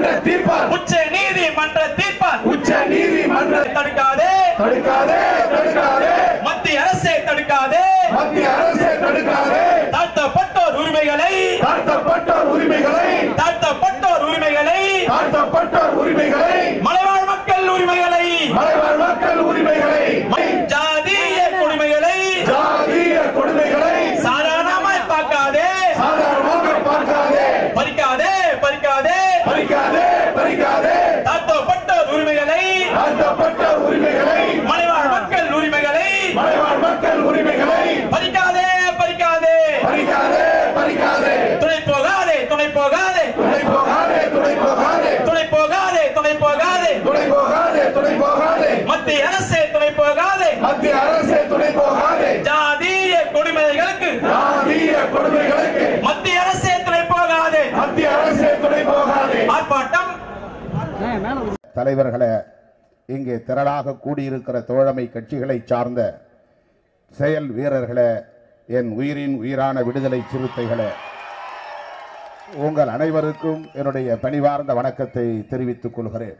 நீதிமன்ற தீர்ப்பால் உச்ச நீதிமன்ற தீர்ப்பால் உச்ச நீதிமன்ற தடுக்காதே தடுக்காதே தடுக்காதே மத்திய அரசை தடுக்காதே மத்திய அரசை தடுக்காதே தாழ்த்தப்பட்டோர் உரிமைகளை தாழ்த்தப்பட்டோர் உரிமைகளை தாழ்த்தப்பட்டோர் உரிமைகளை தாழ்த்தப்பட்டோர் உரிமைகளை மலைவாழ் மக்கள் உரிமைகளை மலைவாழ் மக்கள் உரிமைகளை ஜாதிய கொடுமைகளை ஜாதிய கொடுமைகளை சாதாரணமாய் பார்க்காதே சாதாரணமாக பார்க்காதே பறிக்காதே பறிக்காதே பறிக்காதே பறிக்காதே தாழ்த்தப்பட்டோர் உரிமைகளை தாழ்த்தப்பட்ட உரிமைகளை மலைவாழ் மக்கள் உரிமைகளை மலைவாழ் மக்கள் உரிமைகளை பறிக்காதே பறிக்காதே பறிக்காதே பறிக்காதே துணை போகாதே துணை போகாதே துணை போகாதே துணை போகாதே துணை போகாதே துணை போகாதே துணை போகாதே துணை போகாதே மத்திய அரசே துணை போகாதே மத்திய அரசே துணை போகாதே ஜாதிய கொடுமைகளுக்கு ஜாதிய கொடுமைகளுக்கு மத்திய அரசே துணை போகாதே மத்திய அரசே துணை போகாதே ஆர்ப்பாட்டம் தலைவர்களே இங்கே திரளாக கூடியிருக்கிற தோழமை கட்சிகளை சார்ந்த செயல் வீரர்களே என் உயிரின் உயிரான விடுதலை சிறுத்தைகளே உங்கள் அனைவருக்கும் என்னுடைய பணிவார்ந்த வணக்கத்தை தெரிவித்துக் கொள்கிறேன்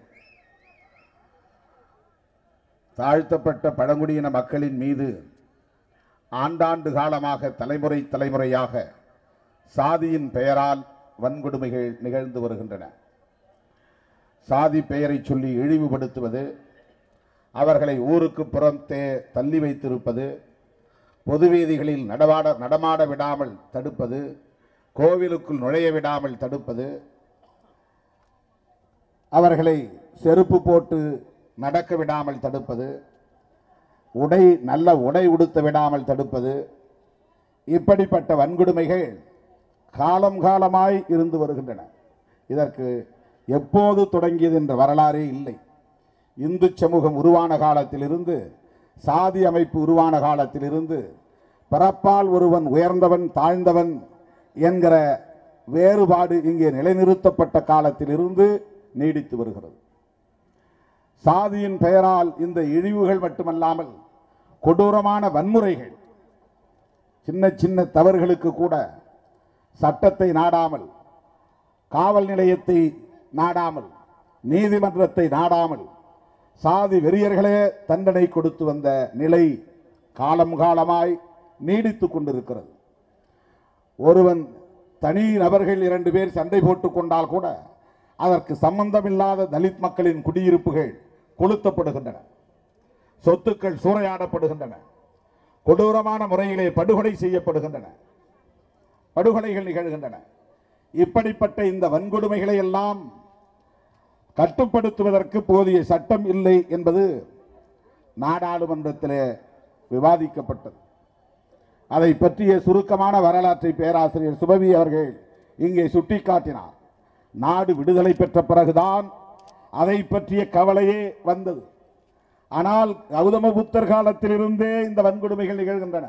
தாழ்த்தப்பட்ட பழங்குடியின மக்களின் மீது ஆண்டாண்டு காலமாக தலைமுறை தலைமுறையாக சாதியின் பெயரால் வன்கொடுமைகள் நிகழ்ந்து வருகின்றன சாதி பெயரை சொல்லி இழிவுபடுத்துவது அவர்களை ஊருக்கு புறத்தே தள்ளி வைத்திருப்பது பொது வீதிகளில் நடமாட நடமாட விடாமல் தடுப்பது கோவிலுக்குள் நுழைய விடாமல் தடுப்பது அவர்களை செருப்பு போட்டு நடக்க விடாமல் தடுப்பது உடை நல்ல உடை உடுத்த விடாமல் தடுப்பது இப்படிப்பட்ட வன்கொடுமைகள் காலம் காலமாய் இருந்து வருகின்றன இதற்கு எப்போது தொடங்கியது என்ற வரலாறே இல்லை இந்து சமூகம் உருவான காலத்திலிருந்து சாதி அமைப்பு உருவான காலத்திலிருந்து பிறப்பால் ஒருவன் உயர்ந்தவன் தாழ்ந்தவன் என்கிற வேறுபாடு இங்கே நிலைநிறுத்தப்பட்ட காலத்திலிருந்து நீடித்து வருகிறது சாதியின் பெயரால் இந்த இழிவுகள் மட்டுமல்லாமல் கொடூரமான வன்முறைகள் சின்ன சின்ன தவறுகளுக்கு கூட சட்டத்தை நாடாமல் காவல் நிலையத்தை நாடாமல் நீதிமன்றத்தை நாடாமல் சாதி வெறியர்களே தண்டனை கொடுத்து வந்த நிலை காலம் காலமாய் நீடித்துக் கொண்டிருக்கிறது ஒருவன் தனி நபர்கள் இரண்டு பேர் சண்டை போட்டுக் கொண்டால் கூட அதற்கு சம்பந்தமில்லாத தலித் மக்களின் குடியிருப்புகள் கொளுத்தப்படுகின்றன சொத்துக்கள் சூறையாடப்படுகின்றன கொடூரமான முறையிலே படுகொலை செய்யப்படுகின்றன படுகொலைகள் நிகழ்கின்றன இப்படிப்பட்ட இந்த வன்கொடுமைகளை எல்லாம் கட்டுப்படுத்துவதற்கு போதிய சட்டம் இல்லை என்பது நாடாளுமன்றத்திலே விவாதிக்கப்பட்டது அதை பற்றிய சுருக்கமான வரலாற்றை பேராசிரியர் சுபவி அவர்கள் இங்கே சுட்டிக்காட்டினார் நாடு விடுதலை பெற்ற பிறகுதான் அதை பற்றிய கவலையே வந்தது ஆனால் கௌதம புத்தர் காலத்திலிருந்தே இந்த வன்கொடுமைகள் நிகழ்கின்றன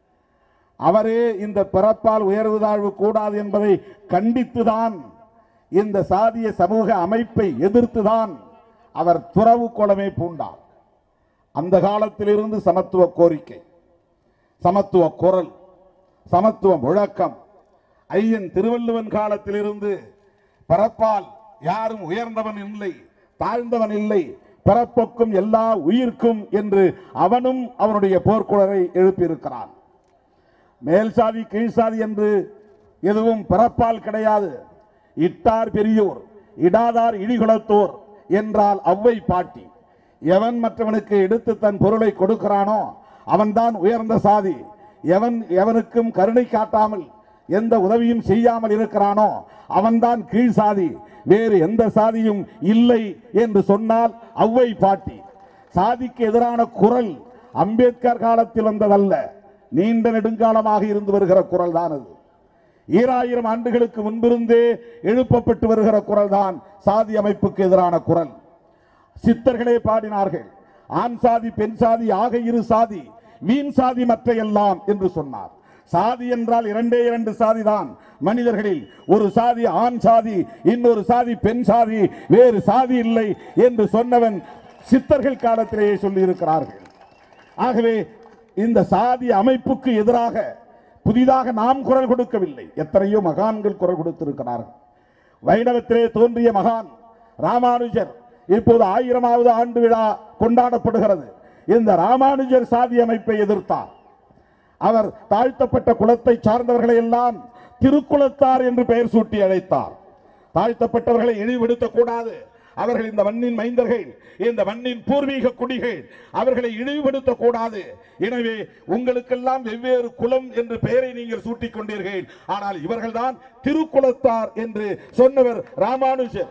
அவரே இந்த பிறப்பால் உயர்வு தாழ்வு கூடாது என்பதை கண்டித்துதான் இந்த சாதிய சமூக அமைப்பை எதிர்த்துதான் அவர் துறவு கோலமே பூண்டார் அந்த காலத்திலிருந்து சமத்துவ கோரிக்கை சமத்துவ குரல் சமத்துவ முழக்கம் ஐயன் திருவள்ளுவன் காலத்திலிருந்து பிறப்பால் யாரும் உயர்ந்தவன் இல்லை தாழ்ந்தவன் இல்லை பிறப்புக்கும் எல்லா உயிர்க்கும் என்று அவனும் அவனுடைய போர்க்குழலை எழுப்பியிருக்கிறான் மேல் சாதி கீழ் சாதி என்று எதுவும் பிறப்பால் கிடையாது இட்டார் பெரியோர் இடாதார் இடிகுலத்தோர் என்றால் அவ்வை பாட்டி எவன் மற்றவனுக்கு எடுத்து தன் பொருளை கொடுக்கிறானோ அவன்தான் உயர்ந்த சாதி எவன் எவனுக்கும் கருணை காட்டாமல் எந்த உதவியும் செய்யாமல் இருக்கிறானோ அவன்தான் கீழ் சாதி வேறு எந்த சாதியும் இல்லை என்று சொன்னால் அவ்வை பாட்டி சாதிக்கு எதிரான குரல் அம்பேத்கர் காலத்தில் வந்ததல்ல நீண்ட நெடுங்காலமாக இருந்து வருகிற குரல் தான் அது ஈராயிரம் ஆண்டுகளுக்கு முன்பிருந்தே எழுப்பப்பட்டு வருகிற குரல் தான் சாதி அமைப்புக்கு எதிரான குரல் சித்தர்களே பாடினார்கள் ஆண் சாதி பெண் சாதி ஆக இரு சாதி வீண் சாதி மற்ற எல்லாம் என்று சொன்னார் சாதி என்றால் இரண்டே இரண்டு சாதி தான் மனிதர்களில் ஒரு சாதி ஆண் சாதி இன்னொரு சாதி பெண் சாதி வேறு சாதி இல்லை என்று சொன்னவன் சித்தர்கள் காலத்திலேயே சொல்லி இருக்கிறார்கள் ஆகவே இந்த சாதி அமைப்புக்கு எதிராக புதிதாக நாம் குரல் கொடுக்கவில்லை எத்தனையோ மகான்கள் குரல் கொடுத்திருக்கிறார்கள் வைணவத்திலே தோன்றிய மகான் ராமானுஜர் இப்போது ஆயிரமாவது ஆண்டு விழா கொண்டாடப்படுகிறது இந்த ராமானுஜர் சாதி அமைப்பை எதிர்த்தார் அவர் தாழ்த்தப்பட்ட குலத்தை சார்ந்தவர்களை எல்லாம் திருக்குலத்தார் என்று பெயர் சூட்டி அழைத்தார் தாழ்த்தப்பட்டவர்களை இழிவுபடுத்தக் கூடாது அவர்கள் இந்த மண்ணின் மைந்தர்கள் இந்த மண்ணின் பூர்வீக குடிகள் அவர்களை இழிவுபடுத்தக் கூடாது எனவே உங்களுக்கெல்லாம் வெவ்வேறு குலம் என்று பெயரை நீங்கள் சூட்டிக் கொண்டீர்கள் ஆனால் இவர்கள்தான் திருக்குலத்தார் என்று சொன்னவர் ராமானுஜர்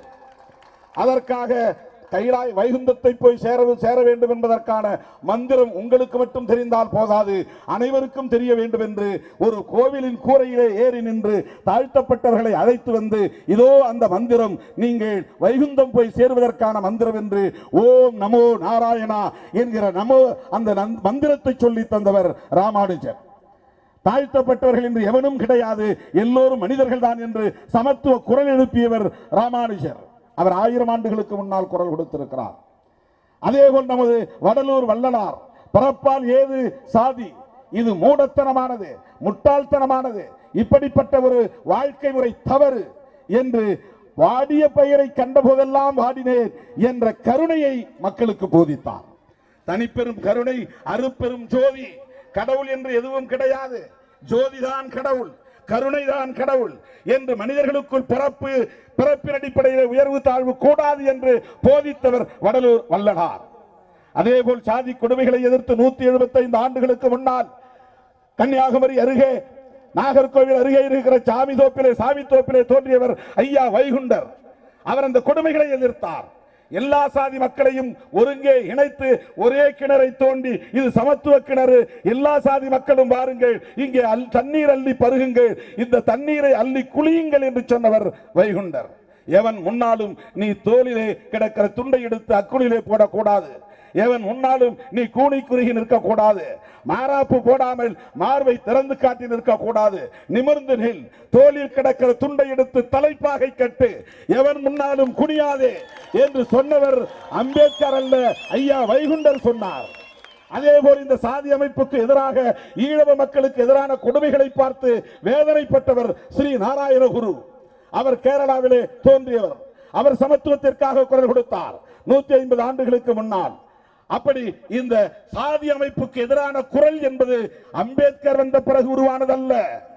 அதற்காக கைலாய் வைகுந்தத்தை போய் சேர சேர வேண்டும் என்பதற்கான மந்திரம் உங்களுக்கு மட்டும் தெரிந்தால் போதாது அனைவருக்கும் தெரிய வேண்டும் என்று ஒரு கோவிலின் கூரையிலே ஏறி நின்று தாழ்த்தப்பட்டவர்களை அழைத்து வந்து இதோ அந்த மந்திரம் நீங்கள் வைகுந்தம் போய் சேருவதற்கான மந்திரம் என்று ஓம் நமோ நாராயணா என்கிற நமோ அந்த நந்த்- மந்திரத்தை சொல்லி தந்தவர் ராமானுஜர் தாழ்த்தப்பட்டவர்கள் என்று எவனும் கிடையாது எல்லோரும் மனிதர்கள் தான் என்று சமத்துவ குரல் எழுப்பியவர் ராமானுஜர் அவர் ஆயிரம் ஆண்டுகளுக்கு முன்னால் குரல் கொடுத்திருக்கிறார் அதேபோல் நமது வடலூர் வள்ளலார் பிறப்பால் ஏது சாதி இது மூடத்தனமானது முட்டாள்தனமானது இப்படிப்பட்ட ஒரு வாழ்க்கை முறை தவறு என்று வாடிய பெயரை கண்டபோதெல்லாம் வாடினேன் என்ற கருணையை மக்களுக்கு போதித்தார் தனிப்பெரும் கருணை அருப்பெரும் ஜோதி கடவுள் என்று எதுவும் கிடையாது ஜோதிதான் கடவுள் கருணைதான் கடவுள் என்று மனிதர்களுக்குள் பிறப்பு பிறப்பின் அடிப்படையில் உயர்வு தாழ்வு கூடாது என்று போதித்தவர் வடலூர் வல்லனார் அதேபோல் சாதி கொடுமைகளை எதிர்த்து நூத்தி எழுபத்தைந்து ஆண்டுகளுக்கு முன்னால் கன்னியாகுமரி அருகே நாகர்கோவில் அருகே இருக்கிற சாமி தோப்பிலே சாமி தோப்பிலே தோன்றியவர் ஐயா வைகுண்டர் அவர் அந்த கொடுமைகளை எதிர்த்தார் எல்லா சாதி மக்களையும் ஒருங்கே இணைத்து ஒரே கிணறை தோண்டி இது சமத்துவ கிணறு எல்லா சாதி மக்களும் வாருங்கள் இங்கே அல்- தண்ணீர் அள்ளி பருகுங்கள் இந்த தண்ணீரை அள்ளி குளியுங்கள் என்று சொன்னவர் வைகுண்டர் எவன் முன்னாலும் நீ தோளிலே கிடக்கிற துண்டை எடுத்து அக்குளிலே போடக்கூடாது எவன் முன்னாலும் நீ கூனி குறுகி நிற்கக்கூடாது மாறாப்பு போடாமல் மார்பை திறந்து காட்டி நிற்கக்கூடாது நிமிர்ந்து நில் தோளில் கிடக்கிற துண்டை எடுத்து தலைப்பாகை கட்டு எவன் முன்னாலும் குனியாதே என்று சொன்னவர் அம்பேத்கர் அல்ல ஐயா வைகுண்டர் சொன்னார் அதேபோல் இந்த சாதி அமைப்புக்கு எதிராக ஈழவ மக்களுக்கு எதிரான கொடுமைகளை பார்த்து வேதனைப்பட்டவர் ஸ்ரீ நாராயணகுரு அவர் கேரளாவிலே தோன்றியவர் அவர் சமத்துவத்திற்காக குரல் கொடுத்தார் நூத்தி ஐம்பது ஆண்டுகளுக்கு முன்னால் அப்படி இந்த சாதி அமைப்புக்கு எதிரான குரல் என்பது அம்பேத்கர் வந்த பிறகு உருவானதல்ல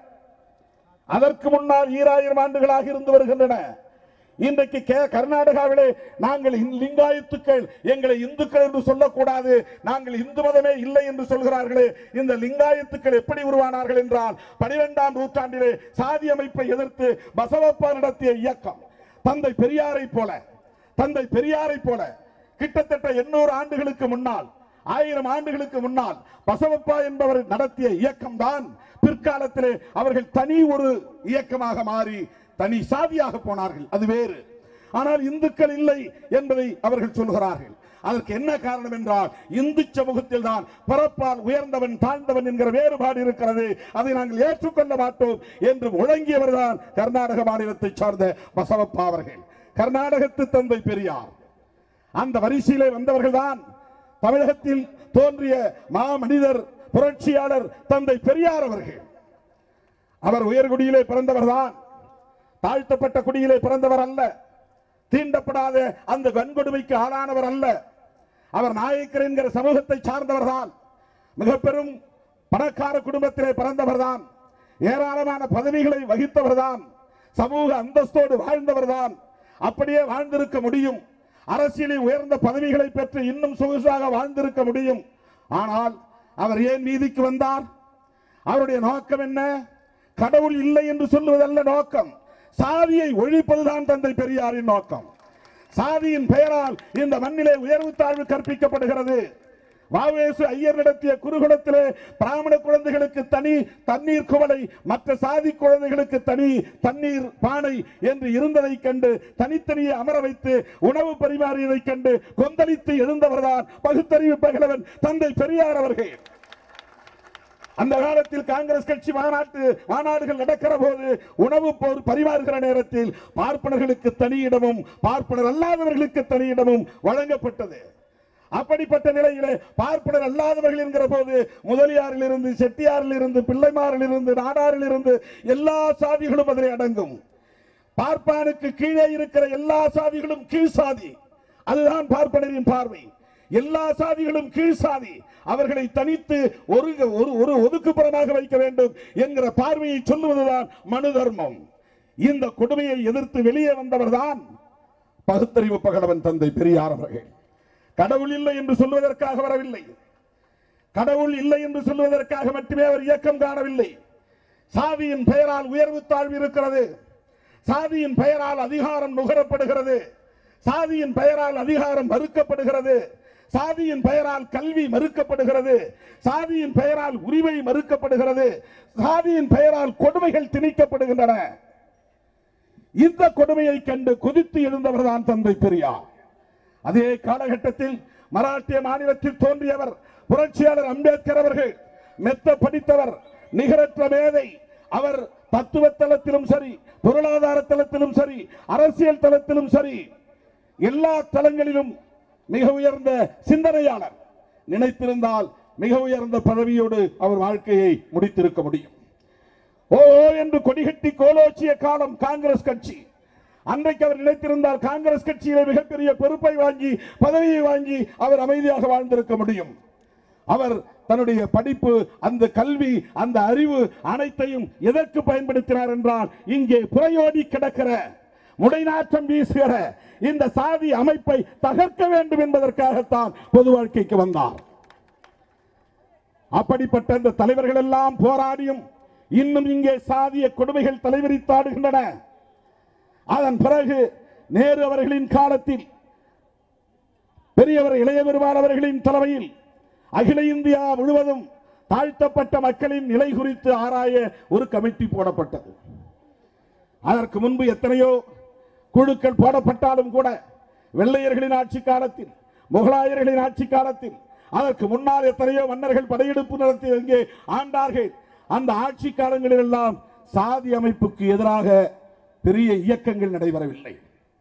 அதற்கு முன்னால் ஈராயிரம் ஆண்டுகளாக இருந்து வருகின்றன இன்றைக்கு கே கர்நாடகாவிலே நாங்கள் இந் லிங்காயத்துக்கள் எங்களை இந்துக்கள் என்று சொல்லக்கூடாது நாங்கள் இந்து மதமே இல்லை என்று சொல்கிறார்களே இந்த லிங்காயத்துக்கள் எப்படி உருவானார்கள் என்றால் பனிரெண்டாம் நூற்றாண்டிலே சாதி அமைப்பை எதிர்த்து பசவப்பா நடத்திய இயக்கம் தந்தை பெரியாரை போல தந்தை பெரியாரை போல கிட்டத்தட்ட எண்ணூறு ஆண்டுகளுக்கு முன்னால் ஆயிரம் ஆண்டுகளுக்கு முன்னால் பசவப்பா என்பவர் நடத்திய இயக்கம் தான் பிற்காலத்திலே அவர்கள் தனி ஒரு இயக்கமாக மாறி தனி சாதியாக போனார்கள் அது வேறு ஆனால் இந்துக்கள் இல்லை என்பதை அவர்கள் சொல்கிறார்கள் அதற்கு என்ன காரணம் என்றால் இந்து சமூகத்தில் தான் பிறப்பால் உயர்ந்தவன் தாழ்ந்தவன் என்கிற வேறுபாடு இருக்கிறது அதை நாங்கள் ஏற்றுக்கொள்ள மாட்டோம் என்று முழங்கியவர் தான் கர்நாடக மாநிலத்தை சார்ந்த பசவப்பா அவர்கள் கர்நாடகத்து தந்தை பெரியார் அந்த வரிசையிலே வந்தவர்கள் தான் தமிழகத்தில் தோன்றிய மாமனிதர் புரட்சியாளர் தந்தை பெரியார் அவர்கள் அவர் உயர்குடியிலே பிறந்தவர் தான் தாழ்த்தப்பட்ட குடியிலே பிறந்தவர் அல்ல தீண்டப்படாத அந்த வன்கொடுமைக்கு ஆளானவர் அல்ல அவர் நாயக்கர் என்கிற சமூகத்தை சார்ந்தவர் தான் மிக பெரும் பணக்கார குடும்பத்திலே பிறந்தவர் தான் ஏராளமான பதவிகளை வகித்தவர் தான் சமூக அந்தஸ்தோடு வாழ்ந்தவர் தான் அப்படியே வாழ்ந்திருக்க முடியும் அரசியலில் உயர்ந்த பதவிகளை பெற்று இன்னும் சொகுசாக வாழ்ந்திருக்க முடியும் ஆனால் அவர் ஏன் நீதிக்கு வந்தார் அவருடைய நோக்கம் என்ன கடவுள் இல்லை என்று சொல்லுவதல்ல நோக்கம் சாதியை ஒழிப்பதுதான் தந்தை பெரியாரின் நோக்கம் சாதியின் பெயரால் இந்த மண்ணிலே உயர்வு தாழ்வு கற்பிக்கப்படுகிறது வாவேசு ஐயர் நடத்திய குருகுலத்திலே பிராமண குழந்தைகளுக்கு தனி தண்ணீர் குவளை மற்ற சாதி குழந்தைகளுக்கு தனி தண்ணீர் பானை என்று இருந்ததை கண்டு தனித்தனியே அமர வைத்து உணவு பரிமாறியதைக் கண்டு கொந்தளித்து எழுந்தவர்தான் பகுத்தறிவு பகலவன் தந்தை பெரியார் அவர்கள் அந்த காலத்தில் காங்கிரஸ் கட்சி மாநாட்டு மாநாடுகள் நடக்கிற போது உணவு போர் பரிமாறுகிற நேரத்தில் பார்ப்பனர்களுக்கு தனி இடமும் பார்ப்பனர் அல்லாதவர்களுக்கு தனி இடமும் வழங்கப்பட்டது அப்படிப்பட்ட நிலையிலே பார்ப்பனர் அல்லாதவர்கள் என்கிற போது முதலியாரில் இருந்து செட்டியாரில் இருந்து பிள்ளைமாரில் இருந்து நாடாரில் இருந்து எல்லா சாதிகளும் அதில் அடங்கும் பார்ப்பானுக்கு கீழே இருக்கிற எல்லா சாதிகளும் கீழ் சாதி அதுதான் பார்ப்பனரின் பார்வை எல்லா சாதிகளும் கீழ் சாதி அவர்களை தனித்து ஒரு ஒரு ஒரு ஒதுக்குப்புறமாக வைக்க வேண்டும் என்கிற பார்வையை சொல்லுவதுதான் மனு தர்மம் இந்த கொடுமையை எதிர்த்து வெளியே வந்தவர்தான் பகுத்தறிவு பகலவன் தந்தை பெரியார் அவர்கள் கடவுள் இல்லை என்று சொல்வதற்காக வரவில்லை கடவுள் இல்லை என்று சொல்வதற்காக மட்டுமே அவர் இயக்கம் காணவில்லை சாதியின் பெயரால் உயர்வு தாழ்வு இருக்கிறது சாதியின் பெயரால் அதிகாரம் நுகரப்படுகிறது சாதியின் பெயரால் அதிகாரம் மறுக்கப்படுகிறது சாதியின் பெயரால் கல்வி மறுக்கப்படுகிறது சாதியின் பெயரால் உரிமை மறுக்கப்படுகிறது சாதியின் பெயரால் கொடுமைகள் திணிக்கப்படுகின்றன இந்த கொடுமையை கண்டு கொதித்து எழுந்தவர்தான் தந்தை பெரியார் அதே காலகட்டத்தில் மராட்டிய மாநிலத்தில் தோன்றியவர் புரட்சியாளர் அம்பேத்கர் அவர்கள் மெத்த படித்தவர் நிகரற்ற மேதை அவர் தத்துவ தளத்திலும் சரி பொருளாதார தளத்திலும் சரி அரசியல் தளத்திலும் சரி எல்லா தளங்களிலும் மிக உயர்ந்த சிந்தனையாளர் நினைத்திருந்தால் மிக உயர்ந்த பதவியோடு அவர் வாழ்க்கையை முடித்திருக்க முடியும் ஓ ஓ என்று கொடிகட்டி கோலோச்சிய காலம் காங்கிரஸ் கட்சி அன்றைக்கு அவர் நினைத்திருந்தால் காங்கிரஸ் கட்சியிலே மிகப்பெரிய பொறுப்பை வாங்கி பதவியை வாங்கி அவர் அமைதியாக வாழ்ந்திருக்க முடியும் அவர் தன்னுடைய படிப்பு அந்த கல்வி அந்த அறிவு அனைத்தையும் எதற்கு பயன்படுத்தினார் என்றால் இங்கே புறையோடி கிடக்கிற முடைநாற்றம் வீசுகிற இந்த சாதி அமைப்பை தகர்க்க வேண்டும் என்பதற்காகத்தான் பொது வாழ்க்கைக்கு வந்தார் அப்படிப்பட்ட இந்த தலைவர்கள் எல்லாம் போராடியும் இன்னும் இங்கே சாதிய கொடுமைகள் தலைவிரித்தாடுகின்றன அதன் பிறகு நேரு அவர்களின் காலத்தில் பெரியவர் இளைய பெருமாள் அவர்களின் தலைமையில் அகில இந்தியா முழுவதும் தாழ்த்தப்பட்ட மக்களின் நிலை குறித்து ஆராய ஒரு கமிட்டி போடப்பட்டது அதற்கு முன்பு எத்தனையோ குழுக்கள் போடப்பட்டாலும் கூட வெள்ளையர்களின் ஆட்சி காலத்தில் முகலாயர்களின் ஆட்சி காலத்தில் அதற்கு முன்னால் எத்தனையோ மன்னர்கள் படையெடுப்பு நடத்தி இங்கே ஆண்டார்கள் அந்த ஆட்சி காலங்களில் எல்லாம் சாதி அமைப்புக்கு எதிராக பெரிய இயக்கங்கள் நடைபெறவில்லை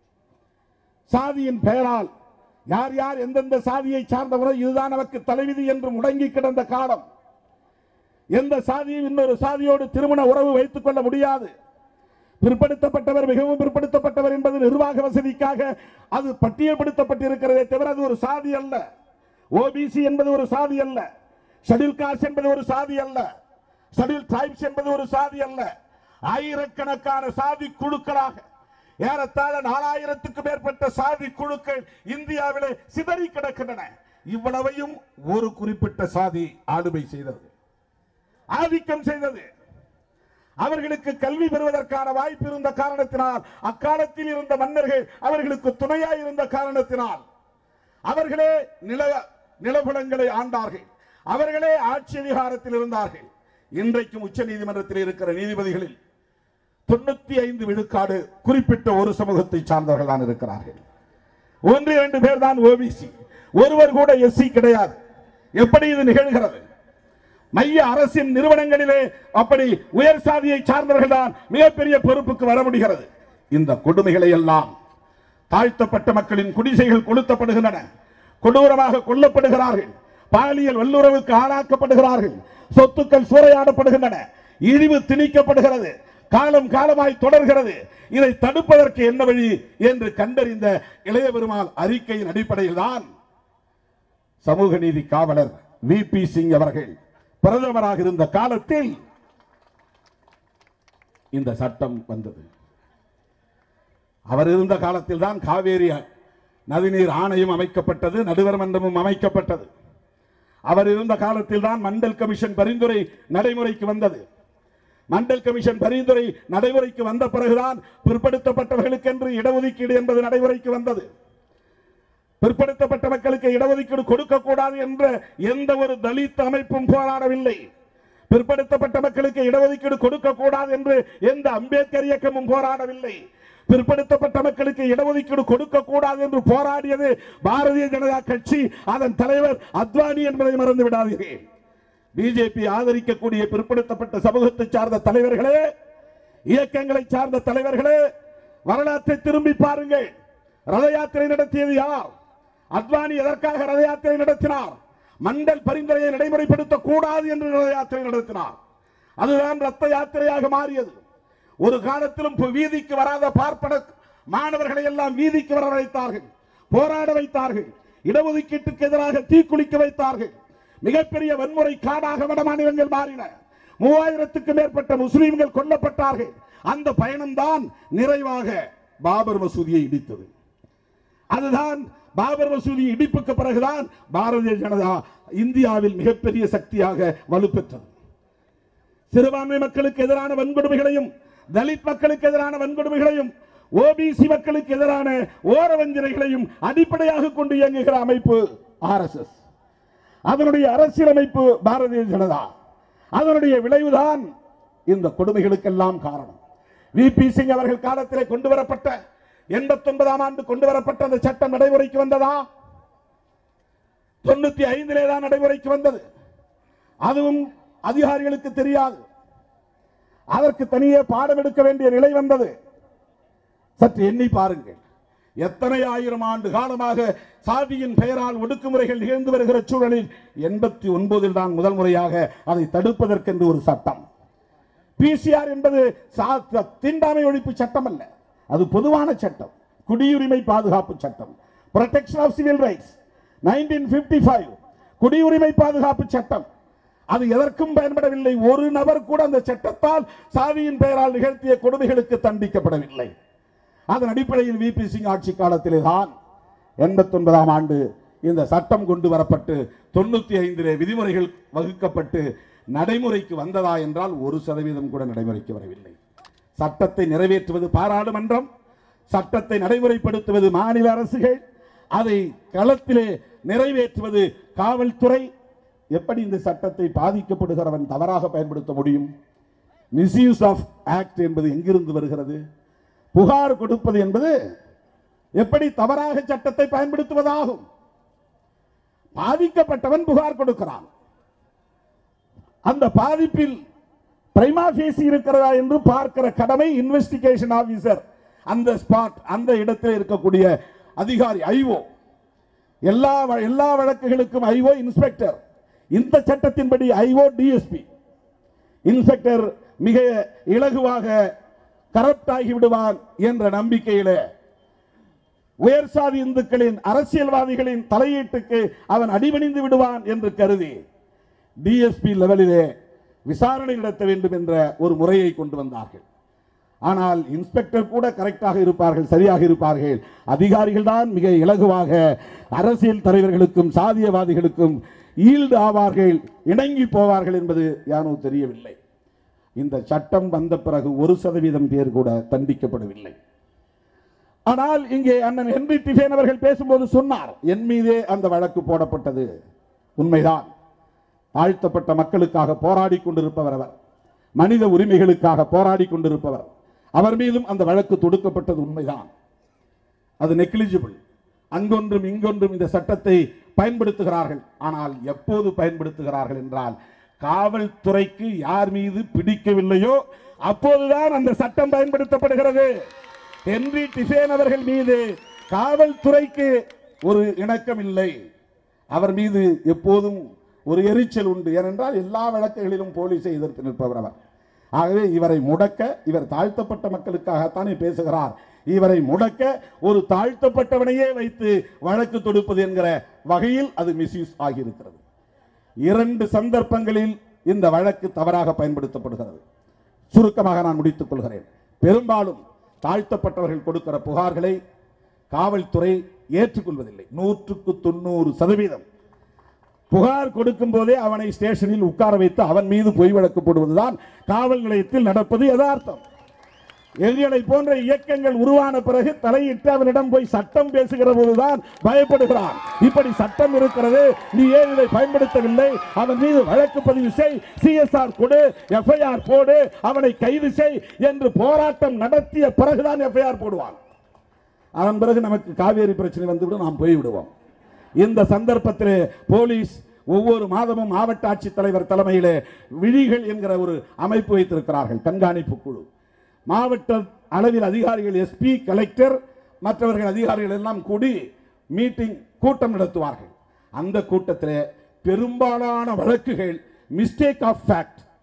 சாதியின் பெயரால் யார் யார் எந்தெந்த சாதியை சார்ந்தவரோ இதுதான் நமக்கு தலைவிதி என்று முடங்கி கிடந்த காலம் எந்த சாதியும் இன்னொரு சாதியோடு திருமண உறவு வைத்துக் கொள்ள முடியாது பிற்படுத்தப்பட்டவர் மிகவும் பிற்படுத்தப்பட்டவர் என்பது நிர்வாக வசதிக்காக அது பட்டியல்படுத்தப்பட்டிருக்கிறதே தவிர அது ஒரு சாதி அல்ல ஓபிசி என்பது ஒரு சாதி அல்ல ஷெட்யூல் காஸ்ட் என்பது ஒரு சாதி அல்ல ஷெட்யூல் டிரைப்ஸ் என்பது ஒரு சாதி அல்ல ஆயிரக்கணக்கான சாதி குழுக்களாக ஏறத்தாழ நாலாயிரத்துக்கு மேற்பட்ட சாதி குழுக்கள் இந்தியாவிலே சிதறி கிடக்கின்றன இவ்வளவையும் ஒரு குறிப்பிட்ட சாதி ஆளுமை செய்தது ஆதிக்கம் செய்தது அவர்களுக்கு கல்வி பெறுவதற்கான வாய்ப்பு இருந்த காரணத்தினால் அக்காலத்தில் இருந்த மன்னர்கள் அவர்களுக்கு துணையாய் இருந்த காரணத்தினால் அவர்களே நில நிலபுலங்களை ஆண்டார்கள் அவர்களே ஆட்சி அதிகாரத்தில் இருந்தார்கள் இன்றைக்கும் உச்ச நீதிமன்றத்தில் இருக்கிற நீதிபதிகளில் தொண்ணூத்தி ஐந்து விழுக்காடு குறிப்பிட்ட ஒரு சமூகத்தை சார்ந்தவர்கள் தான் இருக்கிறார்கள் ஒன்று இரண்டு பேர் தான் ஓபிசி ஒருவர் கூட எஸ்சி கிடையாது எப்படி இது நிகழ்கிறது மைய அரசின் நிறுவனங்களிலே அப்படி உயர் சாதியை சார்ந்தவர்கள் தான் மிகப்பெரிய பொறுப்புக்கு வர முடிகிறது இந்த கொடுமைகளை எல்லாம் தாழ்த்தப்பட்ட மக்களின் குடிசைகள் கொளுத்தப்படுகின்றன கொடூரமாக கொல்லப்படுகிறார்கள் பாலியல் வல்லுறவுக்கு ஆளாக்கப்படுகிறார்கள் சொத்துக்கள் சூறையாடப்படுகின்றன இழிவு திணிக்கப்படுகிறது காலம் காலமாய் தொடர்கிறது இதை தடுப்பதற்கு என்ன வழி என்று கண்டறிந்த இளைய பெருமாள் அறிக்கையின் அடிப்படையில் தான் சமூக நீதி காவலர் வி பி சிங் அவர்கள் பிரதமராக இருந்த காலத்தில் இந்த சட்டம் வந்தது அவர் இருந்த காலத்தில் தான் காவேரி நதிநீர் ஆணையம் அமைக்கப்பட்டது நடுவர் மன்றமும் அமைக்கப்பட்டது அவர் இருந்த காலத்தில் தான் மண்டல் கமிஷன் பரிந்துரை நடைமுறைக்கு வந்தது மண்டல் கமிஷன் பரிந்துரை நடைமுறைக்கு வந்த பிறகுதான் பிற்படுத்தப்பட்டவர்களுக்கென்று இடஒதுக்கீடு என்பது நடைமுறைக்கு வந்தது பிற்படுத்தப்பட்ட மக்களுக்கு இடஒதுக்கீடு கொடுக்க கூடாது என்ற எந்த ஒரு தலித் அமைப்பும் போராடவில்லை பிற்படுத்தப்பட்ட மக்களுக்கு இடஒதுக்கீடு கொடுக்க கூடாது என்று எந்த அம்பேத்கர் இயக்கமும் போராடவில்லை பிற்படுத்தப்பட்ட மக்களுக்கு இடஒதுக்கீடு கொடுக்க கூடாது என்று போராடியது பாரதிய ஜனதா கட்சி அதன் தலைவர் அத்வானி என்பதை மறந்து விடாதீர்கள் பிஜேபி ஆதரிக்கக்கூடிய பிற்படுத்தப்பட்ட சமூகத்தை சார்ந்த தலைவர்களே இயக்கங்களை சார்ந்த தலைவர்களே வரலாற்றை திரும்பி பாருங்கள் ரத யாத்திரை நடத்தியது யார் அத்வானி எதற்காக ரத யாத்திரை நடத்தினார் மண்டல் பரிந்துரையை நடைமுறைப்படுத்த கூடாது என்று ரத யாத்திரை நடத்தினார் அதுதான் ரத்த யாத்திரையாக மாறியது ஒரு காலத்திலும் இப்ப வீதிக்கு வராத பார்ப்பன மாணவர்களை எல்லாம் வீதிக்கு வர வைத்தார்கள் போராட வைத்தார்கள் இடஒதுக்கீட்டுக்கு எதிராக தீக்குளிக்க வைத்தார்கள் மிகப்பெரிய வன்முறை காடாக வட மாநிலங்கள் மாறின மூவாயிரத்துக்கு மேற்பட்ட முஸ்லிம்கள் கொல்லப்பட்டார்கள் அந்த பயணம்தான் நிறைவாக பாபர் மசூதியை இடித்தது அதுதான் பாபர் மசூதி இடிப்புக்கு பிறகுதான் பாரதிய ஜனதா இந்தியாவில் மிகப்பெரிய சக்தியாக வலுப்பெற்றது சிறுபான்மை மக்களுக்கு எதிரான வன்கொடுமைகளையும் தலித் மக்களுக்கு எதிரான வன்கொடுமைகளையும் ஓபிசி மக்களுக்கு எதிரான ஓரவஞ்சனைகளையும் அடிப்படையாக கொண்டு இயங்குகிற அமைப்பு ஆர்எஸ்எஸ் அதனுடைய அரசியலமைப்பு பாரதிய ஜனதா அதனுடைய விளைவுதான் இந்த கொடுமைகளுக்கெல்லாம் காரணம் வி பி சிங் அவர்கள் காலத்திலே கொண்டு வரப்பட்ட எண்பத்தி ஒன்பதாம் ஆண்டு கொண்டு வரப்பட்ட அந்த சட்டம் நடைமுறைக்கு வந்ததா தொண்ணூத்தி ஐந்திலே தான் நடைமுறைக்கு வந்தது அதுவும் அதிகாரிகளுக்கு தெரியாது அதற்கு தனியே பாடம் எடுக்க வேண்டிய நிலை வந்தது சற்று எண்ணி பாருங்கள் எத்தனை ஆயிரம் ஆண்டு காலமாக சாதியின் பெயரால் ஒடுக்குமுறைகள் நிகழ்ந்து வருகிற சூழலில் எண்பத்தி ஒன்பதில் தான் முதல் முறையாக அதை தடுப்பதற்கென்று ஒரு சட்டம் பிசிஆர் என்பது சா- த- தீண்டாமை ஒழிப்பு சட்டம் அல்ல அது பொதுவான சட்டம் குடியுரிமை பாதுகாப்பு சட்டம் protection of civil rights nineteen fifty five குடியுரிமை பாதுகாப்பு சட்டம் அது எதற்கும் பயன்படவில்லை ஒரு நபர் கூட அந்த சட்டத்தால் சாதியின் பெயரால் நிகழ்த்திய கொடுமைகளுக்கு தண்டிக்கப்படவில்லை அதன் அடிப்படையில் விபி சிங் ஆட்சி காலத்திலே தான் எண்பத்தி ஒன்பதாம் ஆண்டு இந்த சட்டம் கொண்டு வரப்பட்டு தொண்ணூத்தி ஐந்திலே விதிமுறைகள் வகுக்கப்பட்டு நடைமுறைக்கு வந்ததா என்றால் ஒரு சதவீதம் கூட நடைமுறைக்கு வரவில்லை சட்டத்தை நிறைவேற்றுவது பாராளுமன்றம் சட்டத்தை நடைமுறைப்படுத்துவது மாநில அரசுகள் அதை களத்திலே நிறைவேற்றுவது காவல்துறை எப்படி இந்த சட்டத்தை பாதிக்கப்படுகிறவன் தவறாக பயன்படுத்த முடியும் மிஸ்யூஸ் ஆஃப் ஆக்ட் என்பது எங்கிருந்து வருகிறது புகார் கொடுப்பது என்பது எப்படி தவறாக சட்டத்தை பயன்படுத்துவதாகும் பாதிக்கப்பட்டவன் புகார் கொடுக்கிறான் அந்த பாதிப்பில் பிரைமா பேசி இருக்கிறதா என்று பார்க்கிற கடமை இன்வெஸ்டிகேஷன் ஆபீசர் அந்த ஸ்பாட் அந்த இடத்தில் இருக்கக்கூடிய அதிகாரி ஐஓ எல்லா வ- எல்லா வழக்குகளுக்கும் ஐஓ இன்ஸ்பெக்டர் இந்த சட்டத்தின்படி ஐஓ டிஎஸ்பி இன்ஸ்பெக்டர் மிக இலகுவாக கரப்ட் ஆகி விடுவான் என்ற நம்பிக்கையிலே உயர் சாதி இந்துக்களின் அரசியல்வாதிகளின் தலையீட்டுக்கு அவன் அடிபணிந்து விடுவான் என்று கருதி டிஎஸ்பி லெவலிலே விசாரணை நடத்த வேண்டும் என்ற ஒரு முறையை கொண்டு வந்தார்கள் ஆனால் இன்ஸ்பெக்டர் கூட கரெக்டாக இருப்பார்கள் சரியாக இருப்பார்கள் அதிகாரிகள் தான் மிக இலகுவாக அரசியல் தலைவர்களுக்கும் சாதியவாதிகளுக்கும் ஈல்டு ஆவார்கள் இணங்கி போவார்கள் என்பது யானோ தெரியவில்லை இந்த சட்டம் வந்த பிறகு ஒரு சதவீதம் பேர் கூட தண்டிக்கப்படவில்லை ஆனால் இங்கே அண்ணன் ஹென்றி டிஃபேன் அவர்கள் பேசும்போது சொன்னார் என் மீதே அந்த வழக்கு போடப்பட்டது உண்மைதான் தாழ்த்தப்பட்ட மக்களுக்காக போராடி கொண்டிருப்பவர் அவர் மனித உரிமைகளுக்காக போராடி கொண்டிருப்பவர் அவர் மீதும் அந்த வழக்கு தொடுக்கப்பட்டது உண்மைதான் அது நெக்லிஜிபிள் அங்கொன்றும் இங்கொன்றும் இந்த சட்டத்தை பயன்படுத்துகிறார்கள் ஆனால் எப்போது பயன்படுத்துகிறார்கள் என்றால் காவல்துறைக்கு யார் மீது பிடிக்கவில்லையோ அப்போதுதான் அந்த சட்டம் பயன்படுத்தப்படுகிறது ஹென்றி டிஃபேன் அவர்கள் மீது காவல்துறைக்கு ஒரு இணக்கம் இல்லை அவர் மீது எப்போதும் ஒரு எரிச்சல் உண்டு ஏனென்றால் எல்லா வழக்குகளிலும் போலீஸை எதிர்த்து நிற்பவர் அவர் ஆகவே இவரை முடக்க இவர் தாழ்த்தப்பட்ட மக்களுக்காகத்தானே பேசுகிறார் இவரை முடக்க ஒரு தாழ்த்தப்பட்டவனையே வைத்து வழக்கு தொடுப்பது என்கிற வகையில் அது மிஸ்யூஸ் ஆகியிருக்கிறது இரண்டு சந்தர்ப்பங்களில் இந்த வழக்கு தவறாக பயன்படுத்தப்படுகிறது சுருக்கமாக நான் முடித்துக் கொள்கிறேன் பெரும்பாலும் தாழ்த்தப்பட்டவர்கள் கொடுக்கிற புகார்களை காவல்துறை ஏற்றுக்கொள்வதில்லை நூற்றுக்கு தொண்ணூறு சதவீதம் புகார் கொடுக்கும் போதே அவனை ஸ்டேஷனில் உட்கார வைத்து அவன் மீது பொய் வழக்கு போடுவதுதான் காவல் நிலையத்தில் நடப்பது யதார்த்தம் எங்களை போன்ற இயக்கங்கள் உருவான பிறகு தலையிட்டு அவனிடம் போய் சட்டம் பேசுகிற போதுதான் பயப்படுகிறான் இப்படி சட்டம் இருக்கிறது நீ ஏன் இதை பயன்படுத்தவில்லை அவன் மீது வழக்கு பதிவு செய் சிஎஸ்ஆர் கொடு எஃப்ஐஆர் போடு அவனை கைது செய் என்று போராட்டம் நடத்திய பிறகுதான் எஃப்ஐஆர் போடுவான் அதன் பிறகு நமக்கு காவேரி பிரச்சனை வந்துவிடும் நாம் போய்விடுவோம் இந்த சந்தர்ப்பத்திலே போலீஸ் ஒவ்வொரு மாதமும் மாவட்ட ஆட்சித்தலைவர் தலைமையிலே விழிகள் என்கிற ஒரு அமைப்பு வைத்திருக்கிறார்கள் கண்காணிப்பு குழு மாவட்ட அளவில் அதிகாரிகள் எஸ்பி கலெக்டர் மற்றவர்கள் அதிகாரிகள் எல்லாம் கூடி மீட்டிங் கூட்டம் நடத்துவார்கள் அந்த கூட்டத்திலே பெரும்பாலான வழக்குகள் மிஸ்டேக் ஆஃப் ஃபேக்ட்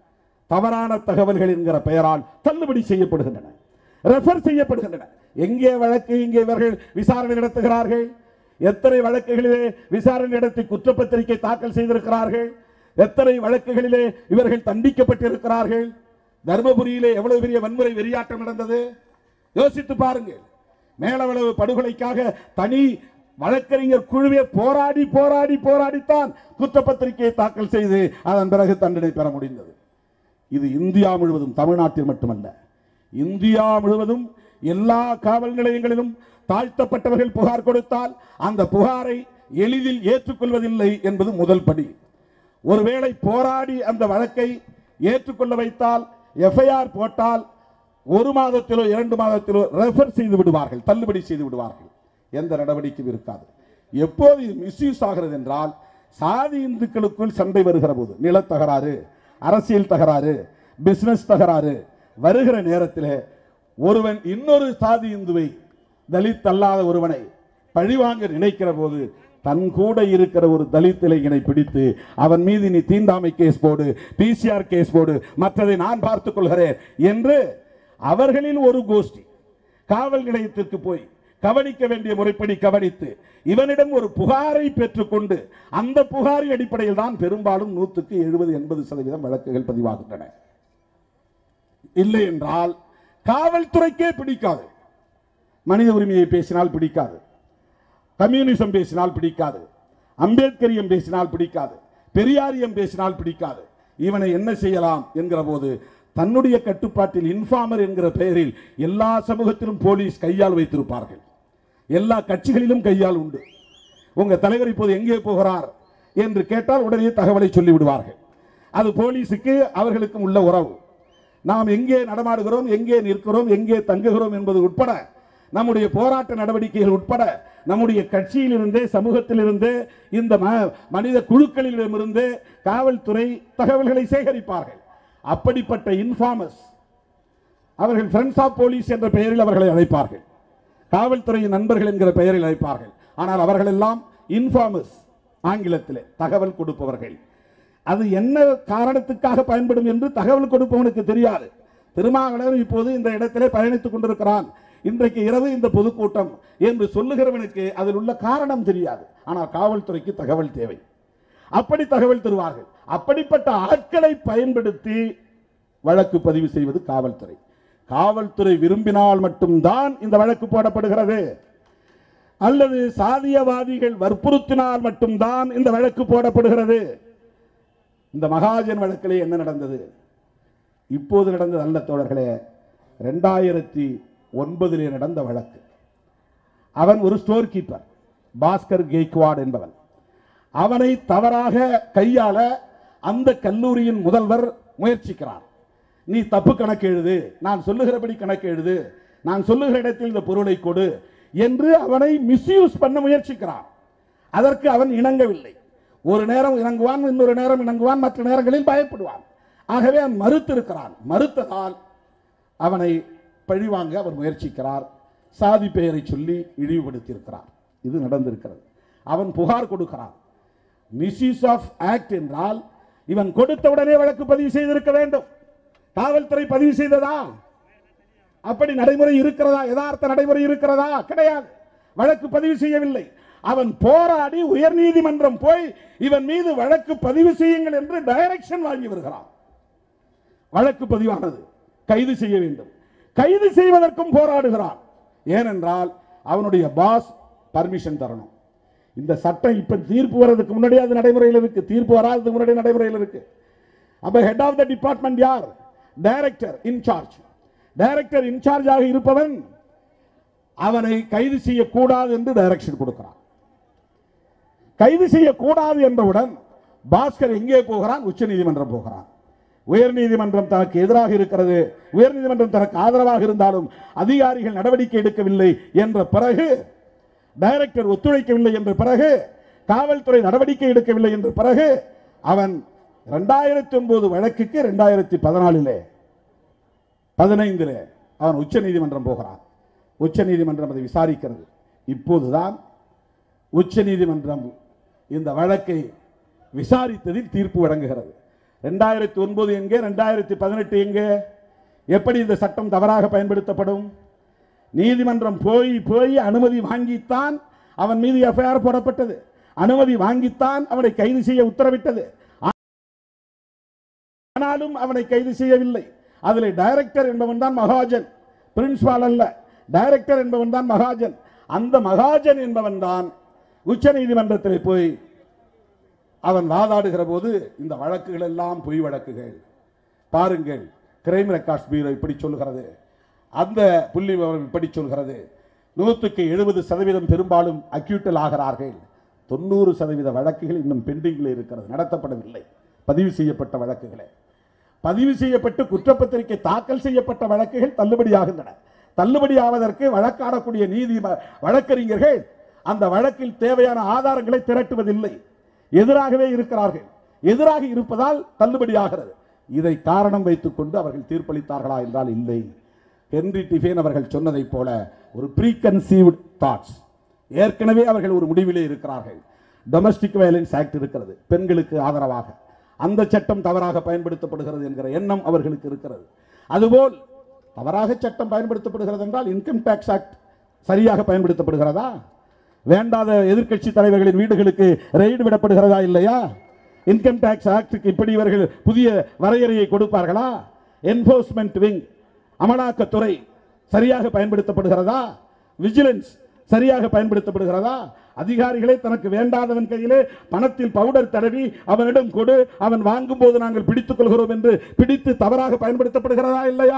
தவறான தகவல்கள் என்கிற பெயரால் தள்ளுபடி செய்யப்படுகின்றன ரெஃபர் செய்யப்படுகின்றன எங்கே வழக்கு இங்கே இவர்கள் விசாரணை நடத்துகிறார்கள் எத்தனை வழக்குகளிலே விசாரணை நடத்தி குற்றப்பத்திரிகை தாக்கல் செய்திருக்கிறார்கள் எத்தனை வழக்குகளிலே இவர்கள் தண்டிக்கப்பட்டிருக்கிறார்கள் தர்மபுரியிலே எவ்வளவு பெரிய வன்முறை வெறியாட்டம் நடந்தது யோசித்து பாருங்கள் மேலவளவு படுகொலைக்காக தனி வழக்கறிஞர் குழுவே போராடி போராடி போராடித்தான் குற்றப்பத்திரிகையை தாக்கல் செய்து அதன் பிறகு தண்டனை பெற முடிந்தது இது இந்தியா முழுவதும் தமிழ்நாட்டில் மட்டுமல்ல இந்தியா முழுவதும் எல்லா காவல் நிலையங்களிலும் தாழ்த்தப்பட்டவர்கள் புகார் கொடுத்தால் அந்த புகாரை எளிதில் ஏற்றுக்கொள்வதில்லை என்பது முதல் படி ஒருவேளை போராடி அந்த வழக்கை ஏற்றுக்கொள்ள வைத்தால் எஃப்ஐஆர் போட்டால் ஒரு மாதத்திலோ இரண்டு மாதத்திலோ ரெஃபர் செய்து விடுவார்கள் தள்ளுபடி செய்து விடுவார்கள் எந்த நடவடிக்கையும் இருக்காது எப்போது இது மிஸ்யூஸ் ஆகிறது என்றால் சாதி இந்துக்களுக்குள் சண்டை வருகிற போது நிலத்தகராறு அரசியல் தகராறு பிசினஸ் தகராறு வருகிற நேரத்தில் ஒருவன் இன்னொரு சாதி இந்துவை தலித் அல்லாத ஒருவனை பழிவாங்க நினைக்கிற போது தன் கூட இருக்கிற ஒரு தலித் இளைஞனை பிடித்து அவன் மீது நீ தீண்டாமை கேஸ் போடு பிசிஆர் கேஸ் போடு மற்றதை நான் பார்த்துக் கொள்கிறேன் என்று அவர்களில் ஒரு கோஷ்டி காவல் நிலையத்திற்கு போய் கவனிக்க வேண்டிய முறைப்படி கவனித்து இவனிடம் ஒரு புகாரை பெற்றுக்கொண்டு அந்த புகாரின் அடிப்படையில் தான் பெரும்பாலும் நூற்றுக்கு எழுபது எண்பது சதவீதம் வழக்குகள் பதிவாகின்றன இல்லை என்றால் காவல்துறைக்கே பிடிக்காது மனித உரிமையை பேசினால் பிடிக்காது கம்யூனிசம் பேசினால் பிடிக்காது அம்பேத்கரியம் பேசினால் பிடிக்காது பெரியாரியம் பேசினால் பிடிக்காது இவனை என்ன செய்யலாம் என்கிற போது தன்னுடைய கட்டுப்பாட்டில் இன்ஃபார்மர் என்கிற பெயரில் எல்லா சமூகத்திலும் போலீஸ் கையால் வைத்திருப்பார்கள் எல்லா கட்சிகளிலும் கையால் உண்டு உங்க தலைவர் இப்போது எங்கே போகிறார் என்று கேட்டால் உடனே தகவலை சொல்லி விடுவார்கள் அது போலீஸுக்கு அவர்களுக்கும் உள்ள உறவு நாம் எங்கே நடமாடுகிறோம் எங்கே நிற்கிறோம் எங்கே தங்குகிறோம் என்பது உட்பட நம்முடைய போராட்ட நடவடிக்கைகள் உட்பட நம்முடைய கட்சியிலிருந்தே சமூகத்திலிருந்தே இந்த ம- மனித குழுக்களிடமிருந்து காவல்துறை தகவல்களை சேகரிப்பார்கள் அப்படிப்பட்ட இன்ஃபார்மஸ் அவர்கள் ஃப்ரெண்ட்ஸ் ஆஃப் போலீஸ் என்ற பெயரில் அவர்களை அழைப்பார்கள் காவல்துறையின் நண்பர்கள் என்கிற பெயரில் அழைப்பார்கள் ஆனால் அவர்கள் எல்லாம் இன்ஃபார்மஸ் ஆங்கிலத்திலே தகவல் கொடுப்பவர்கள் அது என்ன காரணத்துக்காக பயன்படும் என்று தகவல் கொடுப்பவனுக்கு தெரியாது திருமாவளவன் இப்போது இந்த இடத்திலே பயணித்துக் கொண்டிருக்கிறான் இன்றைக்கு இரவு இந்த பொதுக்கூட்டம் என்று சொல்லுகிறவனுக்கு அதில் உள்ள காரணம் தெரியாது ஆனால் காவல்துறைக்கு தகவல் தேவை அப்படி தகவல் தருவார்கள் அப்படிப்பட்ட ஆட்களை பயன்படுத்தி வழக்கு பதிவு செய்வது காவல்துறை காவல்துறை விரும்பினால் மட்டும்தான் இந்த வழக்கு போடப்படுகிறது அல்லது சாதியவாதிகள் வற்புறுத்தினால் மட்டும்தான் இந்த வழக்கு போடப்படுகிறது இந்த மகாஜன் வழக்கிலே என்ன நடந்தது இப்போது நடந்தது அல்ல தோழர்களே ரெண்டாயிரத்தி ஒன்பதிலே நடந்த வழக்கு அவன் ஒரு ஸ்டோர் கீப்பர் பாஸ்கர் கெய்க்வாட் என்பவன் அவனை தவறாக கையாள அந்த கல்லூரியின் முதல்வர் முயற்சிக்கிறார் நீ தப்பு கணக்கு எழுது நான் சொல்லுகிறபடி கணக்கு எழுது நான் சொல்லுகிற இடத்தில் இந்த பொருளை கொடு என்று அவனை மிஸ்யூஸ் பண்ண முயற்சிக்கிறான் அதற்கு அவன் இணங்கவில்லை ஒரு நேரம் இணங்குவான் இன்னொரு நேரம் இணங்குவான் மற்ற நேரங்களில் பயப்படுவான் ஆகவே அவன் மறுத்திருக்கிறான் மறுத்ததால் அவனை பழிவாங்க அவர் முயற்சிக்கிறார் சாதி பெயரை சொல்லி இழிவுபடுத்தியிருக்கிறார் இது நடந்திருக்கிறது அவன் புகார் கொடுக்கிறான் மிஸ்யூஸ் ஆஃப் ஆக்ட் என்றால் இவன் கொடுத்த உடனே வழக்கு பதிவு செய்திருக்க வேண்டும் காவல்துறை பதிவு செய்ததா அப்படி நடைமுறை இருக்கிறதா யதார்த்த நடைமுறை இருக்கிறதா கிடையாது வழக்கு பதிவு செய்யவில்லை அவன் போராடி உயர்நீதிமன்றம் போய் இவன் மீது வழக்கு பதிவு செய்யுங்கள் என்று டைரக்ஷன் வாங்கி வருகிறான் வழக்கு பதிவானது கைது செய்ய வேண்டும் கைது செய்வதற்கும் போராடுகிறான் ஏனென்றால் அவனுடைய பாஸ் பர்மிஷன் தரணும் இந்த சட்டம் இப்ப தீர்ப்பு வர்றதுக்கு முன்னாடி அது நடைமுறையில் இருக்கு தீர்ப்பு வராததுக்கு முன்னாடி நடைமுறையில் இருக்கு அப்ப ஹெட் ஆஃப் த டிபார்ட்மெண்ட் யார் டைரக்டர் இன்சார்ஜ் டைரக்டர் இன்சார்ஜாக இருப்பவன் அவனை கைது செய்யக்கூடாது என்று டைரக்ஷன் கொடுக்கிறான் கைது செய்யக்கூடாது என்றவுடன் பாஸ்கர் எங்கே போகிறான் உச்சநீதிமன்றம் போகிறான் உயர்நீதிமன்றம் தனக்கு எதிராக இருக்கிறது உயர்நீதிமன்றம் தனக்கு ஆதரவாக இருந்தாலும் அதிகாரிகள் நடவடிக்கை எடுக்கவில்லை என்ற பிறகு டைரக்டர் ஒத்துழைக்கவில்லை என்ற பிறகு காவல்துறை நடவடிக்கை எடுக்கவில்லை என்ற பிறகு அவன் ரெண்டாயிரத்தி ஒன்பது வழக்குக்கு ரெண்டாயிரத்தி பதினாலிலே பதினைந்திலே அவன் உச்ச நீதிமன்றம் போகிறான் உச்ச நீதிமன்றம் அதை விசாரிக்கிறது இப்போதுதான் உச்ச நீதிமன்றம் இந்த வழக்கை விசாரித்ததில் தீர்ப்பு வழங்குகிறது ரெண்டாயிரத்தி ஒன்பது எங்கே ரெண்டாயிரத்தி பதினெட்டு எங்கே எப்படி இந்த சட்டம் தவறாக பயன்படுத்தப்படும் நீதிமன்றம் போய் போய் அனுமதி வாங்கித்தான் அவன் மீது எஃப்ஐஆர் போடப்பட்டது அனுமதி வாங்கித்தான் அவனை கைது செய்ய உத்தரவிட்டது ஆனாலும் அவனை கைது செய்யவில்லை அதில் டைரக்டர் என்பவன் தான் மகாஜன் பிரின்சிபால் அல்ல டைரக்டர் என்பவன் தான் மகாஜன் அந்த மகாஜன் என்பவன் தான் உச்ச நீதிமன்றத்தில் போய் அவன் வாதாடுகிற போது இந்த வழக்குகள் எல்லாம் பொய் வழக்குகள் பாருங்கள் கிரைம் ரெக்கார்ட்ஸ் பீரோ இப்படி சொல்லுகிறது அந்த புள்ளி விவரம் இப்படி சொல்கிறது நூற்றுக்கு எழுபது சதவீதம் பெரும்பாலும் அக்யூட்டல் ஆகிறார்கள் தொண்ணூறு சதவீத வழக்குகள் இன்னும் பெண்டிங்கில் இருக்கிறது நடத்தப்படவில்லை பதிவு செய்யப்பட்ட வழக்குகளே பதிவு செய்யப்பட்டு குற்றப்பத்திரிகை தாக்கல் செய்யப்பட்ட வழக்குகள் தள்ளுபடியாகின்றன தள்ளுபடியாவதற்கு வழக்காடக்கூடிய நீதி வழக்கறிஞர்கள் அந்த வழக்கில் தேவையான ஆதாரங்களை திரட்டுவதில்லை எதிராகவே இருக்கிறார்கள் எதிராக இருப்பதால் தள்ளுபடியாகிறது இதை காரணம் வைத்துக் கொண்டு அவர்கள் தீர்ப்பளித்தார்களா என்றால் இல்லை ஹென்றி டிஃபேன் அவர்கள் சொன்னதைப் போல ஒரு ப்ரீ கன்சீவ்ட் தாட்ஸ் ஏற்கனவே அவர்கள் ஒரு முடிவிலே இருக்கிறார்கள் டொமஸ்டிக் வயலன்ஸ் ஆக்ட் இருக்கிறது பெண்களுக்கு ஆதரவாக அந்த சட்டம் தவறாக பயன்படுத்தப்படுகிறது என்கிற எண்ணம் அவர்களுக்கு இருக்கிறது அதுபோல் தவறாக சட்டம் பயன்படுத்தப்படுகிறது என்றால் இன்கம் டேக்ஸ் ஆக்ட் சரியாக பயன்படுத்தப்படுகிறதா வேண்டாத எதிர்க்கட்சி தலைவர்களின் வீடுகளுக்கு ரெய்டு விடப்படுகிறதா இல்லையா இன்கம் டேக்ஸ் ஆக்டுக்கு இப்படி இவர்கள் புதிய வரையறையை கொடுப்பார்களா என்போர்ஸ்மெண்ட் விங் அமலாக்கத்துறை சரியாக பயன்படுத்தப்படுகிறதா விஜிலன்ஸ் சரியாக பயன்படுத்தப்படுகிறதா அதிகாரிகளே தனக்கு வேண்டாதவன் கையிலே பணத்தில் பவுடர் தடவி அவனிடம் கொடு அவன் வாங்கும் போது நாங்கள் பிடித்துக் கொள்கிறோம் என்று பிடித்து தவறாக பயன்படுத்தப்படுகிறதா இல்லையா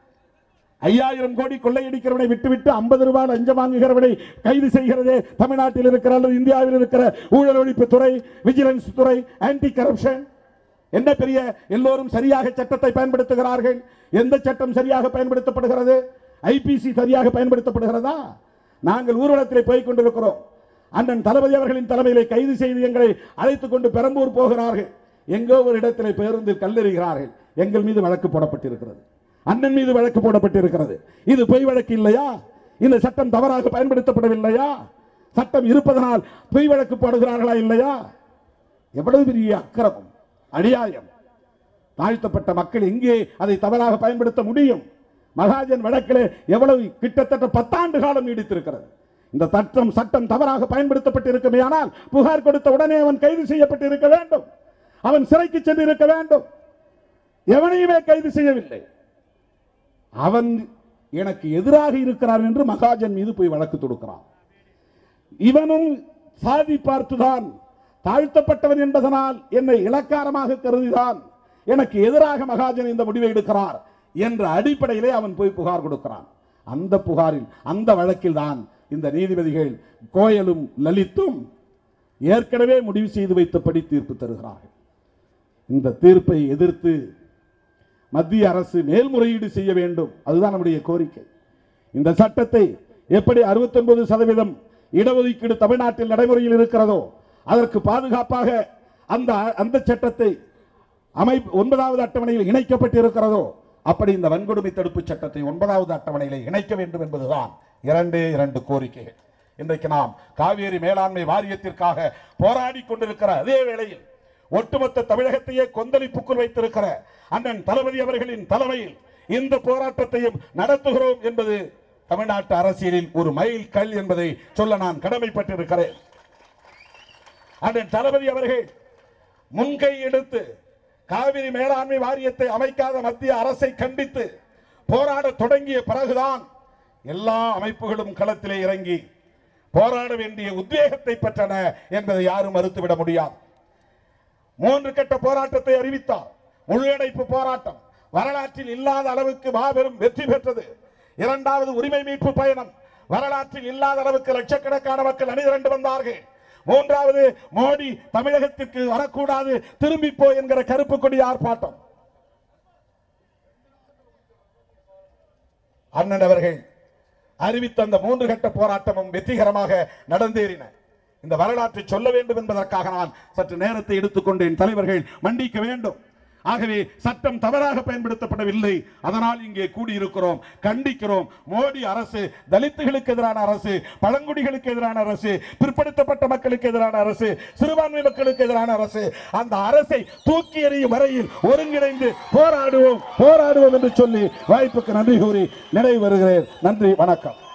ஐயாயிரம் கோடி கொள்ளையடிக்கிறவனை விட்டுவிட்டு ஐம்பது ரூபாய் லஞ்சம் வாங்குகிறவனை கைது செய்கிறதே தமிழ்நாட்டில் இருக்கிற அல்லது இந்தியாவில் இருக்கிற ஊழல் ஒழிப்பு துறை விஜிலன்ஸ் துறை ஆன்டி கரப்ஷன் என்ன பெரிய எல்லோரும் சரியாக சட்டத்தை பயன்படுத்துகிறார்கள் எந்த சட்டம் சரியாக பயன்படுத்தப்படுகிறது ஐபிசி சரியாக பயன்படுத்தப்படுகிறதா நாங்கள் ஊர்வலத்திலே போய் கொண்டிருக்கிறோம் அண்ணன் தளபதி அவர்களின் தலைமையிலே கைது செய்து எங்களை அழைத்துக் கொண்டு பெரம்பூர் போகிறார்கள் எங்கோ ஒரு இடத்திலே பேருந்தில் கல்லெறிகிறார்கள் எங்கள் மீது வழக்கு போடப்பட்டிருக்கிறது அண்ணன் மீது வழக்கு போடப்பட்டிருக்கிறது இது பொய் வழக்கு இல்லையா இந்த சட்டம் தவறாக பயன்படுத்தப்படவில்லையா சட்டம் இருப்பதனால் பொய் வழக்கு போடுகிறார்களா இல்லையா எவ்வளவு பெரிய அக்கிரமம் அநியாயம் தாழ்த்தப்பட்ட மக்கள் எங்கே அதை தவறாக பயன்படுத்த முடியும் மகாஜன் வழக்கிலே எவ்வளவு கிட்டத்தட்ட பத்தாண்டு காலம் நீடித்திருக்கிறது இந்த சட்டம் சட்டம் தவறாக பயன்படுத்தப்பட்டிருக்குமே ஆனால் புகார் கொடுத்த உடனே அவன் கைது செய்யப்பட்டு இருக்க வேண்டும் அவன் சிறைக்கு சென்று இருக்க வேண்டும் எவனையுமே கைது செய்யவில்லை அவன் எனக்கு எதிராக இருக்கிறான் என்று மகாஜன் மீது போய் வழக்கு தொடுக்கிறான் இவனும் சாதி பார்த்துதான் தாழ்த்தப்பட்டவன் என்பதனால் என்னை இலக்காரமாக கருதிதான் எனக்கு எதிராக மகாஜன் இந்த முடிவை எடுக்கிறார் என்ற அடிப்படையிலே அவன் போய் புகார் கொடுக்கிறான் அந்த புகாரில் அந்த வழக்கில் தான் இந்த நீதிபதிகள் கோயலும் லலித்தும் ஏற்கனவே முடிவு செய்து வைத்தபடி தீர்ப்பு தருகிறார்கள் இந்த தீர்ப்பை எதிர்த்து மத்திய அரசு மேல்முறையீடு செய்ய வேண்டும் அதுதான் நம்முடைய கோரிக்கை இந்த சட்டத்தை எப்படி 69% சதவீதம் இடஒதுக்கீடு தமிழ்நாட்டில் நடைமுறையில் இருக்கிறதோ அதற்கு பாதுகாப்பாக அந்த அந்த சட்டத்தை அமைப்பு ஒன்பதாவது அட்டவணையில் இணைக்கப்பட்டிருக்கிறதோ அப்படி இந்த வன்கொடுமை தடுப்பு சட்டத்தை ஒன்பதாவது அட்டவணையில் இணைக்க வேண்டும் என்பதுதான் இரண்டே இரண்டு கோரிக்கைகள் இன்றைக்கு நாம் காவேரி மேலாண்மை வாரியத்திற்காக போராடி கொண்டிருக்கிற அதே வேளையில் ஒட்டுமொத்த தமிழகத்தையே கொந்தளிப்புக்குள் வைத்திருக்கிற அண்ணன் தளபதி அவர்களின் தலைமையில் இந்த போராட்டத்தையும் நடத்துகிறோம் என்பது தமிழ்நாட்டு அரசியலில் ஒரு மைல் கல் என்பதை சொல்ல நான் கடமைப்பட்டிருக்கிறேன் அண்ணன் தளபதி அவர்கள் முன்கை எடுத்து காவிரி மேலாண்மை வாரியத்தை அமைக்காத மத்திய அரசை கண்டித்து போராட தொடங்கிய பிறகுதான் எல்லா அமைப்புகளும் களத்திலே இறங்கி போராட வேண்டிய உத்வேகத்தை பெற்றன என்பதை யாரும் மறுத்துவிட முடியாது மூன்று கட்ட போராட்டத்தை அறிவித்தார் முழுஅடைப்பு போராட்டம் வரலாற்றில் இல்லாத அளவுக்கு மாபெரும் வெற்றி பெற்றது இரண்டாவது உரிமை மீட்பு பயணம் வரலாற்றில் இல்லாத அளவுக்கு லட்சக்கணக்கான மக்கள் அணிதிரண்டு வந்தார்கள் மூன்றாவது மோடி தமிழகத்திற்கு வரக்கூடாது திரும்பி போ என்கிற கருப்பு கொடி ஆர்ப்பாட்டம் அண்ணன் அவர்கள் அறிவித்த அந்த மூன்று கட்ட போராட்டமும் வெற்றிகரமாக நடந்தேறின இந்த வரலாற்றை சொல்ல வேண்டும் என்பதற்காக நான் சற்று நேரத்தை எடுத்துக்கொண்டேன் தலைவர்கள் மண்டிக்க வேண்டும் ஆகவே சட்டம் தவறாக பயன்படுத்தப்படவில்லை அதனால் இங்கே கூடியிருக்கிறோம் கண்டிக்கிறோம் மோடி அரசு தலித்துகளுக்கு எதிரான அரசு பழங்குடிகளுக்கு எதிரான அரசு பிற்படுத்தப்பட்ட மக்களுக்கு எதிரான அரசு சிறுபான்மை மக்களுக்கு எதிரான அரசு அந்த அரசை தூக்கி எறியும் வரையில் ஒருங்கிணைந்து போராடுவோம் போராடுவோம் என்று சொல்லி வாய்ப்புக்கு நன்றி கூறி நிறைவு வருகிறேன் நன்றி வணக்கம்